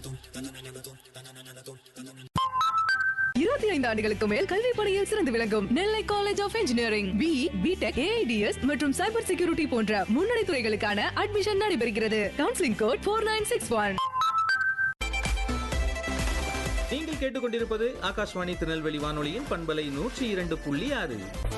இருபத்தி ஐந்து ஆண்டுகளுக்கு மேல் கல்வி பணியில் சிறந்து விளங்கும் Nellai college of engineering B BTech AIDS மற்றும் சைபர் செக்யூரிட்டி போன்ற முன்னணி துறைகளுக்கான அட்மிஷன் நடைபெறுகிறது counselling code four nine six one நீங்கள் கேட்டுக்கொண்டிருப்பது ஆகாஷ்வாணி திருநெல்வேலி வானொலியின் பண்பலை நூற்றி இரண்டு புள்ளி ஆறு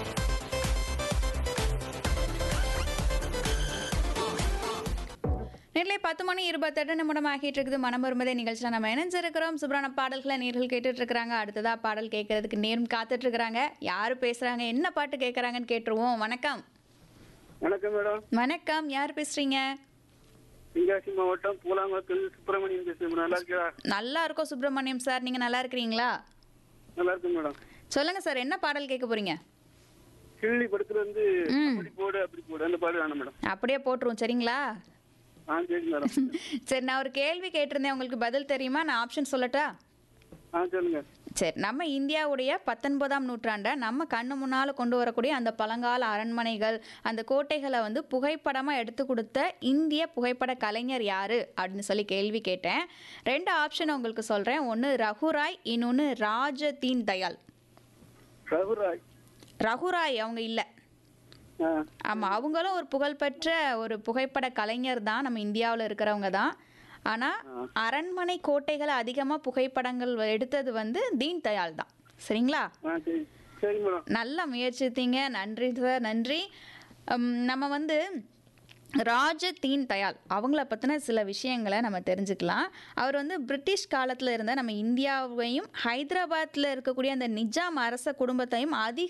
நேரிலே பத்து மணி இருபத்தெட்டு நிமிடம் ஆகிட்டு இருக்குது மனம் வரும்பதே நிகழ்ச்சியில் நம்ம இணைஞ்சிருக்கிறோம் சுப்ரான பாடல்களை நேர்கள் கேட்டுட்டு இருக்கிறாங்க அடுத்ததா பாடல் கேட்கறதுக்கு நேரம் காத்துட்டு இருக்கிறாங்க யாரு பேசுறாங்க என்ன பாட்டு கேட்கறாங்கன்னு கேட்டுருவோம் வணக்கம் வணக்கம் மேடம் வணக்கம் யார் பேசுறீங்க தென்காசி மாவட்டம் பூலாங்குளத்தில் சுப்பிரமணியன் பேசுறேன் மேடம். நல்லா இருக்கா நல்லா இருக்கோம் சுப்பிரமணியம் சார் நீங்க நல்லா இருக்கிறீங்களா நல்லா இருக்கு மேடம் சொல்லுங்க சார் என்ன பாடல் கேட்க போறீங்க கிள்ளி படத்துல வந்து அப்படி போடு அப்படி போடு அந்த பாடு வேணும் மேடம் அப்படியே போட்டுருவோம் சரிங்களா ஆ சரி மேடம் சரி நான் ஒரு கேள்வி கேட்டிருந்தேன் உங்களுக்கு பதில் தெரியுமா நான் ஆப்ஷன் சொல்லட்டா ஆ சொல்லுங்க சரி நம்ம இந்தியாவுடைய பத்தொன்பதாம் நூற்றாண்டை நம்ம கண்ணு முன்னால் கொண்டு வரக்கூடிய அந்த பழங்கால அரண்மனைகள் அந்த கோட்டைகளை வந்து புகைப்படமாக எடுத்து கொடுத்த இந்திய புகைப்பட கலைஞர் யார் அப்படின்னு சொல்லி கேள்வி கேட்டேன் ரெண்டு ஆப்ஷன் உங்களுக்கு சொல்கிறேன் ஒன்று ரகுராய் இன்னொன்று ராஜ தீன் தயாள் ரகுராய் ரகுராய் அவங்க இல்லை ஆ ஆமாம் அவங்களும் ஒரு புகழ்பெற்ற ஒரு புகைப்பட கலைஞர் தான் நம்ம இந்தியாவில் இருக்கிறவங்க தான் ஆனால் அரண்மனை கோட்டைகளை அதிகமாக புகைப்படங்கள் எடுத்தது வந்து தீன் தயாள் தான் சரிங்களா ஆ சரி சரி மேடம் நல்லா முயற்சித்தீங்க நன்றி சார் நன்றி உம், நம்ம வந்து ராஜ தீன் தயாள் அவங்கள பற்றின சில விஷயங்களை நம்ம தெரிஞ்சுக்கலாம் அவர் வந்து பிரிட்டிஷ் காலத்தில் இருந்த நம்ம இந்தியாவையும் ஹைதராபாத்தில் இருக்கக்கூடிய அந்த நிஜாம் அரச குடும்பத்தையும் அதிக